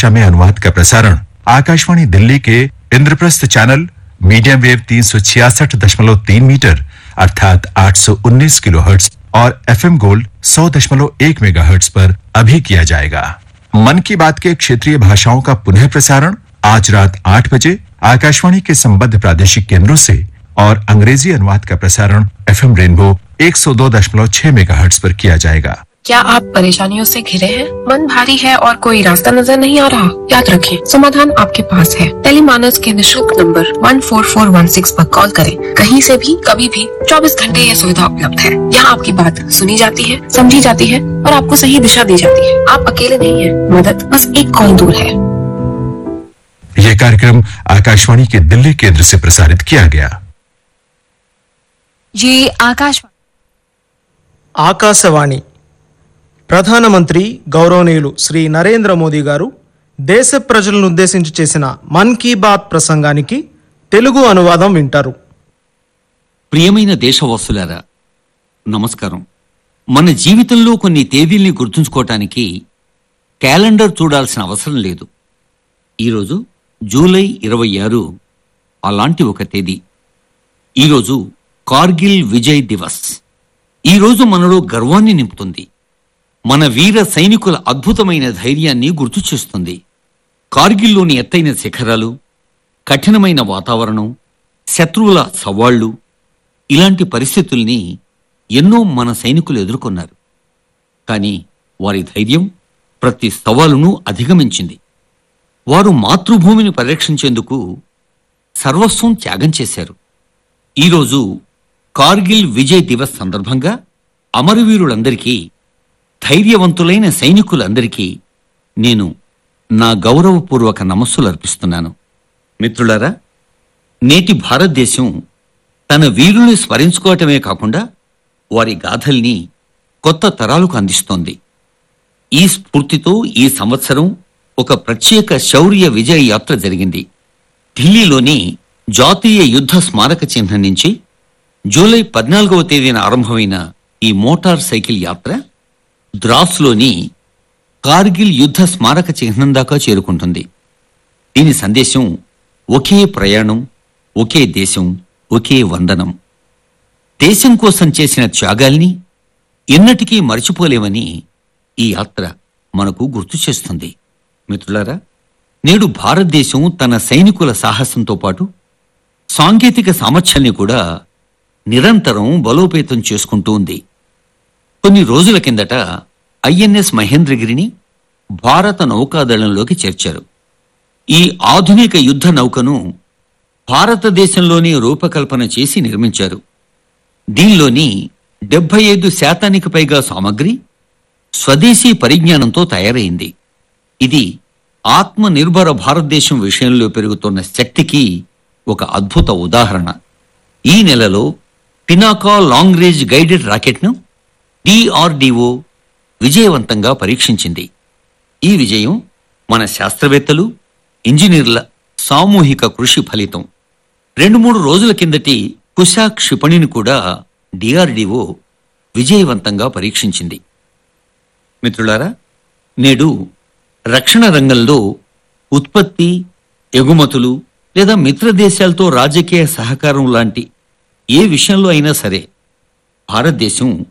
भाषा में अनुवाद का प्रसारण आकाशवाणी दिल्ली के इंद्रप्रस्थ चैनल मीडियम वेव तीन सौ छियासठ दशमलव तीन मीटर अर्थात 819 किलोहर्ट्ज और एफएम गोल्ड 100 दशमलव एक मेगाहर्ट्ज पर अभी किया जाएगा मन की बात के क्षेत्रीय भाषाओं का पुनः प्रसारण आज रात आठ बजे आकाशवाणी के संबद्ध प्रादेशिक केंद्रों से और अंग्रेजी अनुवाद का प्रसारण एफएम रेनबो 102.6 मेगाहर्ट्ज पर किया जाएगा क्या आप परेशानियों से घिरे हैं मन भारी है और कोई रास्ता नजर नहीं आ रहा याद रखें समाधान आपके पास है टेलीमानस के निशुल्क नंबर 14416 पर कॉल करें कहीं से भी कभी भी 24 घंटे यह सुविधा उपलब्ध है यहाँ आपकी बात सुनी जाती है समझी जाती है और आपको सही दिशा दी जाती है आप अकेले नहीं हैं मदद बस एक कॉल दूर है यह कार्यक्रम आकाशवाणी के दिल्ली केंद्र से प्रसारित किया गया ये आकाशवाणी ఆకాశవాణి ప్రధానమంత్రి గౌరవనీయులు శ్రీ నరేంద్ర మోదీ గారు దేశ ప్రజలను ఉద్దేశించి చేసిన మన్ కీ బాత్ ప్రసంగానికి తెలుగు అనువాదం వింటారు ప్రియమైన దేశవాసులారా నమస్కారం మన జీవితంలో కొన్ని తేదీల్ని గుర్తుంచుకోవటానికి క్యాలెండర్ చూడాల్సిన అవసరం లేదు ఈరోజు జూలై ఇరవై ఆరు అలాంటి ఒక తేదీ ఈరోజు కార్గిల్ విజయ్ దివస్ ఈరోజు మనలో గర్వాన్ని నింపుతుంది మన వీర సైనికుల అద్భుతమైన ధైర్యాన్ని గుర్తు చేస్తుంది కార్గిల్లోని ఎత్తైన శిఖరాలు కఠినమైన వాతావరణం శత్రువుల సవాళ్లు ఇలాంటి పరిస్థితుల్ని ఎన్నో మన సైనికులు ఎదుర్కొన్నారు కానీ వారి ధైర్యం ప్రతి సవాలును అధిగమించింది వారు మాతృభూమిని పరిరక్షించేందుకు సర్వస్వం త్యాగం చేశారు ఈరోజు కార్గిల్ విజయ్ దివస్ సందర్భంగా అమరవీరులందరికీ ధైర్యవంతులైన సైనికులందరికీ నేను నా గౌరవపూర్వక నమస్సులు అర్పిస్తున్నాను మిత్రులారా నేటి భారతదేశం తన వీరుల్ని స్మరించుకోవటమే కాకుండా వారి గాథల్ని కొత్త తరాలకు అందిస్తోంది ఈ స్ఫూర్తితో ఈ సంవత్సరం ఒక ప్రత్యేక శౌర్య విజయ యాత్ర జరిగింది ఢిల్లీలోని జాతీయ యుద్ధ స్మారక చిహ్నం నుంచి జూలై పద్నాలుగవ తేదీన ఆరంభమైన ఈ మోటార్ సైకిల్ యాత్ర ద్రాస్లోని కార్గిల్ యుద్ధ స్మారక చిహ్నం దాకా చేరుకుంటుంది దీని సందేశం ఒకే ప్రయాణం ఒకే దేశం ఒకే వందనం దేశం కోసం చేసిన త్యాగాల్ని ఎన్నటికీ మర్చిపోలేమని ఈ యాత్ర మనకు గుర్తు చేస్తుంది మిత్రులారా నేడు భారతదేశం తన సైనికుల సాహసంతో పాటు సాంకేతిక సామర్థ్యాన్ని కూడా నిరంతరం బలోపేతం చేసుకుంటూ ఉంది కొన్ని రోజుల కిందట ఐఎన్ఎస్ మహేంద్రగిరిని భారత నౌకాదళంలోకి చేర్చారు ఈ ఆధునిక యుద్ధ నౌకను భారతదేశంలోనే రూపకల్పన చేసి నిర్మించారు దీనిలోని డెబ్బై ఐదు శాతానికి పైగా సామగ్రి స్వదేశీ పరిజ్ఞానంతో తయారైంది ఇది ఆత్మ నిర్భర భారతదేశం విషయంలో పెరుగుతున్న శక్తికి ఒక అద్భుత ఉదాహరణ ఈ నెలలో పినాకా లాంగ్ రేంజ్ గైడెడ్ రాకెట్ను డిఆర్డిఓ విజయవంతంగా పరీక్షించింది ఈ విజయం మన శాస్త్రవేత్తలు ఇంజనీర్ల సామూహిక కృషి ఫలితం రెండు మూడు రోజుల కిందటి కుశా క్షిపణిని కూడా డిఆర్డిఓ విజయవంతంగా పరీక్షించింది మిత్రులారా నేడు రక్షణ రంగంలో ఉత్పత్తి ఎగుమతులు లేదా మిత్ర దేశాలతో రాజకీయ సహకారం లాంటి ఏ విషయంలో అయినా సరే భారతదేశం